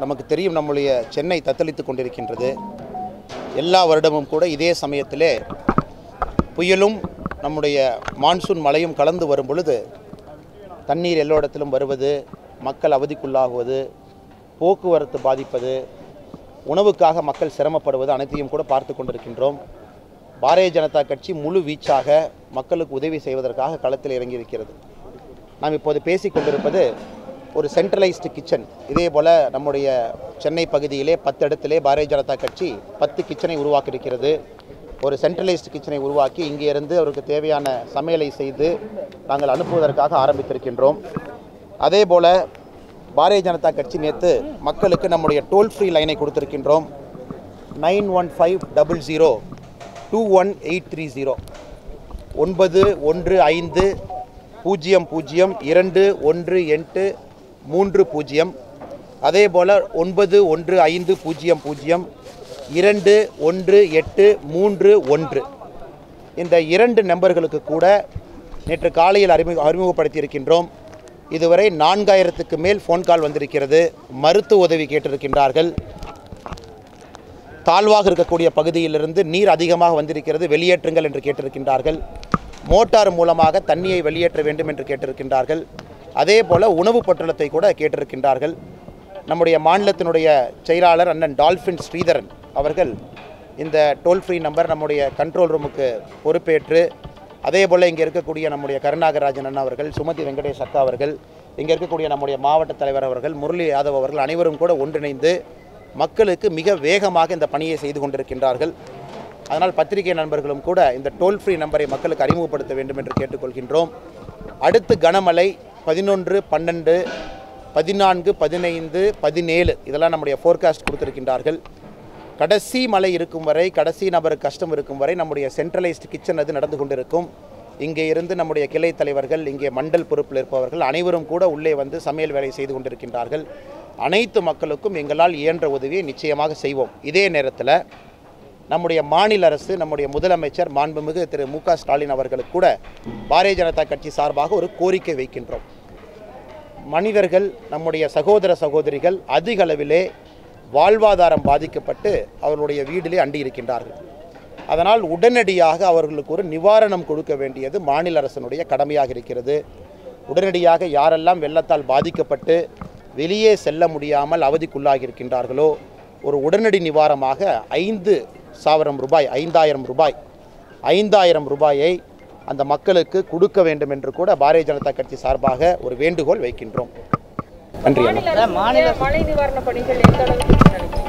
நமக்கு தெரியும் நம்முடைய சென்னை தத்தளித்து கொண்டிருக்கின்றது எல்லா வருடமும் கூட இதே சமயத்திலே புயலும் நம்முடைய மான்சூன் மழையும் கலந்து வரும் பொழுது தண்ணீர் எல்லா இடத்திலும் வருவது மக்கள் அவதிக்குள்ளாகுவது போக்குவரத்து பாதிப்பது உணவுக்காக மக்கள் சிரமப்படுவது அனைத்தையும் கூட பார்த்து கொண்டிருக்கின்றோம் பாரதிய ஜனதா கட்சி முழு வீச்சாக மக்களுக்கு உதவி செய்வதற்காக களத்தில் இறங்கியிருக்கிறது நாம் இப்போது பேசிக் கொண்டிருப்பது ஒரு சென்ட்ரலைஸ்டு கிச்சன் இதே போல் நம்முடைய சென்னை பகுதியிலே பத்து இடத்திலே பாரதிய ஜனதா கட்சி பத்து கிச்சனை உருவாக்கியிருக்கிறது ஒரு சென்ட்ரலைஸ்டு கிச்சனை உருவாக்கி இங்கே இருந்து அவருக்கு தேவையான சமையலை செய்து நாங்கள் அனுப்புவதற்காக ஆரம்பித்திருக்கின்றோம் அதே போல் பாரதிய ஜனதா கட்சி நேற்று மக்களுக்கு நம்முடைய டோல் ஃப்ரீ லைனை கொடுத்திருக்கின்றோம் nine one five double zero two one eight three zero ஒன்பது ஒன்று ஐந்து பூஜ்ஜியம் பூஜ்ஜியம் இரண்டு ஒன்று எட்டு மூன்று பூஜ்ஜியம் அதே போல் ஒன்பது ஒன்று ஐந்து பூஜ்ஜியம் பூஜ்ஜியம் இரண்டு ஒன்று எட்டு மூன்று ஒன்று இந்த இரண்டு நம்பர்களுக்கு கூட நேற்று காலையில் அறிமுக அறிமுகப்படுத்தியிருக்கின்றோம் இதுவரை நான்காயிரத்துக்கு மேல் ஃபோன் கால் வந்திருக்கிறது மருத்துவ உதவி கேட்டிருக்கின்றார்கள் தாழ்வாக இருக்கக்கூடிய பகுதியிலிருந்து நீர் அதிகமாக வந்திருக்கிறது வெளியேற்றுங்கள் என்று கேட்டிருக்கின்றார்கள் மோட்டார் மூலமாக தண்ணியை வெளியேற்ற வேண்டும் என்று கேட்டிருக்கின்றார்கள் அதே போல் உணவு பொட்டலத்தை கூட கேட்டிருக்கின்றார்கள் நம்முடைய மாநிலத்தினுடைய செயலாளர் அண்ணன் டால்ஃபின் ஸ்ரீதரன் அவர்கள் இந்த டோல் ஃப்ரீ நம்பர் நம்முடைய கண்ட்ரோல் ரூமுக்கு பொறுப்பேற்று அதே போல் இங்கே இருக்கக்கூடிய நம்முடைய கருணாகராஜன் அண்ணா அவர்கள் சுமதி வெங்கடேஷ் அக்கா அவர்கள் இங்கே இருக்கக்கூடிய நம்முடைய மாவட்ட தலைவர் அவர்கள் முரளி யாதவ் அவர்கள் அனைவரும் கூட ஒன்றிணைந்து மக்களுக்கு மிக வேகமாக இந்த பணியை செய்து கொண்டிருக்கின்றார்கள் அதனால் பத்திரிகை நண்பர்களும் கூட இந்த டோல் ஃப்ரீ நம்பரை மக்களுக்கு அறிமுகப்படுத்த வேண்டும் என்று கேட்டுக்கொள்கின்றோம் அடுத்து கனமழை பதினொன்று பன்னெண்டு பதினான்கு பதினைந்து பதினேழு இதெல்லாம் நம்முடைய ஃபோர்காஸ்ட் கொடுத்திருக்கின்றார்கள் கடைசி மழை இருக்கும் வரை கடைசி நபருக்கு கஷ்டம் இருக்கும் வரை நம்முடைய சென்ட்ரலைஸ்டு கிச்சன் அது நடந்து கொண்டிருக்கும் இங்கே இருந்து நம்முடைய கிளை தலைவர்கள் இங்கே மண்டல் பொறுப்பில் இருப்பவர்கள் அனைவரும் கூட உள்ளே வந்து சமையல் வேலை செய்து கொண்டிருக்கின்றார்கள் அனைத்து மக்களுக்கும் எங்களால் இயன்ற உதவியை நிச்சயமாக செய்வோம் இதே நேரத்தில் நம்முடைய மாநில அரசு நம்முடைய முதலமைச்சர் மாண்புமிகு திரு மு க ஸ்டாலின் அவர்களுக்கு கூட பாரதிய ஜனதா கட்சி சார்பாக ஒரு கோரிக்கை வைக்கின்றோம் மனிதர்கள் நம்முடைய சகோதர சகோதரிகள் அதிக அளவிலே வாழ்வாதாரம் பாதிக்கப்பட்டு அவர்களுடைய வீட்டிலே அண்டி இருக்கின்றார்கள் அதனால் உடனடியாக அவர்களுக்கு ஒரு நிவாரணம் கொடுக்க வேண்டியது மாநில அரசினுடைய கடமையாக இருக்கிறது உடனடியாக யாரெல்லாம் வெள்ளத்தால் பாதிக்கப்பட்டு வெளியே செல்ல முடியாமல் அவதிக்குள்ளாகி இருக்கின்றார்களோ ஒரு உடனடி நிவாரணமாக ஐந்து சாவரம் ரூபாய் ஐந்தாயிரம் ரூபாய் ஐந்தாயிரம் ரூபாயை அந்த மக்களுக்கு கொடுக்க வேண்டும் என்று கூட பாரதிய ஜனதா கட்சி சார்பாக ஒரு வேண்டுகோள் வைக்கின்றோம் நன்றி அண்ணா. மாநில அரசு மழை நிவாரண பணிகள் எந்த அளவுக்கு நடக்கும்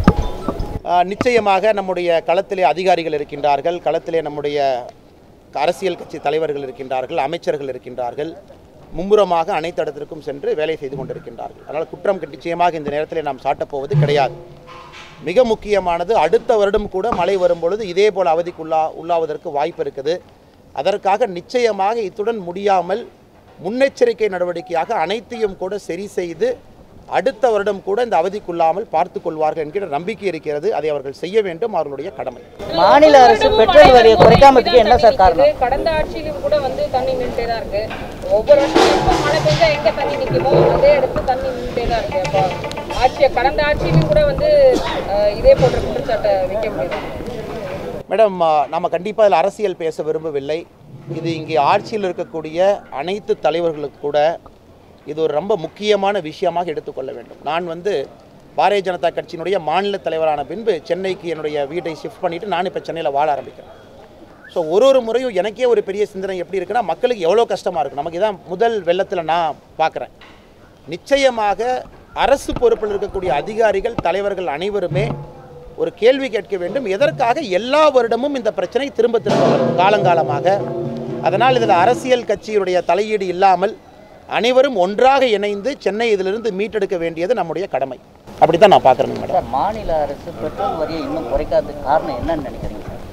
ஆஹ் நிச்சயமாக நம்முடைய களத்திலே அதிகாரிகள் இருக்கின்றார்கள் களத்திலே நம்முடைய அரசியல் கட்சி தலைவர்கள் இருக்கின்றார்கள் அமைச்சர்கள் இருக்கின்றார்கள் மும்முரமாக அனைத்து இடத்திற்கும் சென்று வேலை செய்து கொண்டிருக்கின்றார்கள் அதனால் குற்றம் நிச்சயமாக இந்த நேரத்தில் நாம் சாட்டப்போவது கிடையாது மிக முக்கியமானது அடுத்த வருடம் கூட மழை வரும்பொழுது இதே போல் அவதிக்குள்ளா உள்ளாவதற்கு வாய்ப்பு இருக்குது அதற்காக நிச்சயமாக இத்துடன் முடியாமல் முன்னெச்சரிக்கை நடவடிக்கையாக அனைத்தையும் கூட சரி செய்து அடுத்த வருடம் கூட இந்த அவதிக்குள்ளாமல் பார்த்து கொள்வார்கள் என்கிற நம்பிக்கை இருக்கிறது அதை அவர்கள் செய்ய வேண்டும் அவர்களுடைய கடமை மாநில அரசு பெட்ரோல் வரியை குறைக்காமதுக்கு என்ன சார் காரணம் கடந்த ஆட்சியிலும் கூட வந்து தண்ணி நின்றுட்டே தான் இருக்கு ஒவ்வொரு வருஷம் எப்போ மழை பெஞ்சா எங்க தண்ணி நிக்குமோ அதே இடத்துல தண்ணி நின்றுட்டே தான் இருக்கு அப்போ ஆட்சியை கடந்த ஆட்சியிலும் கூட வந்து அஹ், இதே போன்ற குற்றச்சாட்டை வைக்க முடியும் மேடம் நம்ம கண்டிப்பாக இதில் அரசியல் பேச விரும்பவில்லை இது இங்கே ஆட்சியில் இருக்கக்கூடிய அனைத்து தலைவர்களுக்கு கூட இது ஒரு ரொம்ப முக்கியமான விஷயமாக எடுத்துக்கொள்ள வேண்டும் நான் வந்து பாரதிய ஜனதா கட்சியினுடைய மாநில தலைவரான பின்பு சென்னைக்கு என்னுடைய வீட்டை ஷிஃப்ட் பண்ணிவிட்டு நான் இப்போ சென்னையில் வாழ ஆரம்பிக்கிறேன் ஸோ ஒரு ஒரு முறையும் எனக்கே ஒரு பெரிய சிந்தனை எப்படி இருக்குன்னா மக்களுக்கு எவ்வளோ கஷ்டமாக இருக்கும் நமக்கு இதான் முதல் வெள்ளத்தில் நான் பார்க்குறேன் நிச்சயமாக அரசு பொறுப்பில் இருக்கக்கூடிய அதிகாரிகள் தலைவர்கள் அனைவருமே ஒரு கேள்வி கேட்க வேண்டும் எதற்காக எல்லா வருடமும் இந்த பிரச்சனை திரும்ப திரும்ப வரும் காலங்காலமாக அதனால் இதில் அரசியல் கட்சியுடைய தலையீடு இல்லாமல் அனைவரும் ஒன்றாக இணைந்து சென்னை இதிலிருந்து மீட்டெடுக்க வேண்டியது நம்முடைய கடமை அப்படி தான் நான் பார்க்குறேன் மேடம் சார் மாநில அரசு பெட்ரோல் வரியை இன்னும் குறைக்காததுக்கு காரணம் என்னன்னு நினைக்கிறீங்க சார்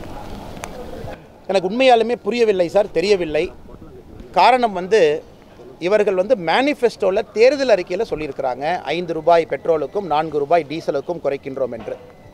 எனக்கு உண்மையாலுமே புரியவில்லை சார் தெரியவில்லை காரணம் வந்து இவர்கள் வந்து மேனிஃபெஸ்டோவில் தேர்தல் அறிக்கையில் சொல்லியிருக்கிறாங்க ஐந்து ரூபாய் பெட்ரோலுக்கும் நான்கு ரூபாய் டீசலுக்கும் குறைக்கின்றோம் என்று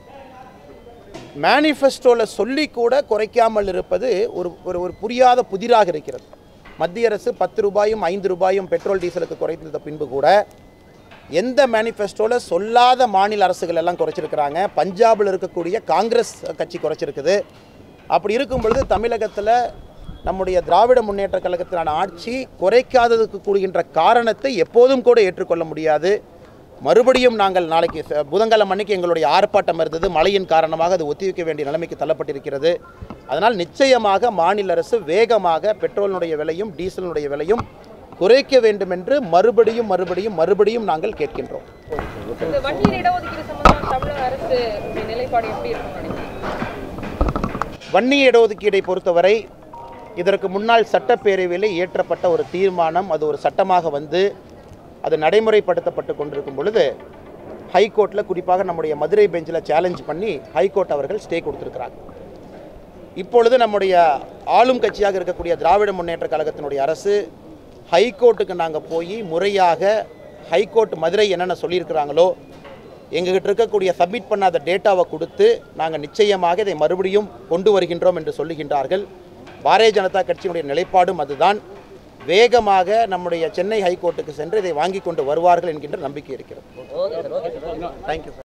மேனிஃபெஸ்டோவில் சொல்லி கூட குறைக்காமல் இருப்பது ஒரு ஒரு ஒரு புரியாத புதிராக இருக்கிறது மத்திய அரசு பத்து ரூபாயும் ஐந்து ரூபாயும் பெட்ரோல் டீசலுக்கு குறைத்த பின்பு கூட எந்த மேனிஃபெஸ்டோவில் சொல்லாத மாநில அரசுகள் எல்லாம் குறைச்சிருக்கிறாங்க பஞ்சாபில் இருக்கக்கூடிய காங்கிரஸ் கட்சி குறைச்சிருக்குது அப்படி இருக்கும் பொழுது தமிழகத்தில் நம்முடைய திராவிட முன்னேற்ற கழகத்தினான ஆட்சி குறைக்காததுக்கு கூடுகின்ற காரணத்தை எப்போதும் கூட ஏற்றுக்கொள்ள முடியாது மறுபடியும் நாங்கள் நாளைக்கு ச- புதன்கிழமை அன்னைக்கு எங்களுடைய ஆர்ப்பாட்டம் இருந்தது மழையின் காரணமாக அது ஒத்திவைக்க வேண்டிய நிலைமைக்கு தள்ளப்பட்டிருக்கிறது அதனால் நிச்சயமாக மாநில அரசு வேகமாக பெட்ரோலினுடைய விலையும் டீசலினுடைய விலையும் குறைக்க வேண்டும் என்று மறுபடியும் மறுபடியும் மறுபடியும் நாங்கள் கேட்கின்றோம் இந்த வன்னியர் இடஒதுக்கீடு சம்பந்தமா தமிழக அரசு நிலைப்பாடு எப்படி இருக்கும்னு நினைக்கிறீங்க வன்னி இடஒதுக்கீடை பொறுத்தவரை இதற்கு முன்னால் சட்டப்பேரவையில் இயற்றப்பட்ட ஒரு தீர்மானம் அது ஒரு சட்டமாக வந்து அது நடைமுறைப்படுத்தப்பட்டு கொண்டிருக்கும் பொழுது ஹைகோர்ட்டில் குறிப்பாக நம்முடைய மதுரை பெஞ்சில் சேலஞ்ச் பண்ணி ஹைகோர்ட் அவர்கள் ஸ்டே கொடுத்துருக்கிறாங்க இப்பொழுது நம்முடைய ஆளும் கட்சியாக இருக்கக்கூடிய திராவிட முன்னேற்ற கழகத்தினுடைய அரசு ஹைகோர்ட்டுக்கு நாங்கள் போய் முறையாக ஹைகோர்ட் மதுரை என்னென்ன சொல்லியிருக்கிறாங்களோ எங்ககிட்ட இருக்கக்கூடிய சப்மிட் பண்ணாத டேட்டாவை கொடுத்து நாங்கள் நிச்சயமாக இதை மறுபடியும் கொண்டு வருகின்றோம் என்று சொல்லுகின்றார்கள் பாரதிய ஜனதா கட்சியினுடைய நிலைப்பாடும் அதுதான் வேகமாக நம்முடைய சென்னை ஹைகோர்ட்டுக்கு சென்று இதை வாங்கி கொண்டு வருவார்கள் என்கின்ற நம்பிக்கை இருக்கிறது okay sir okay sir thank you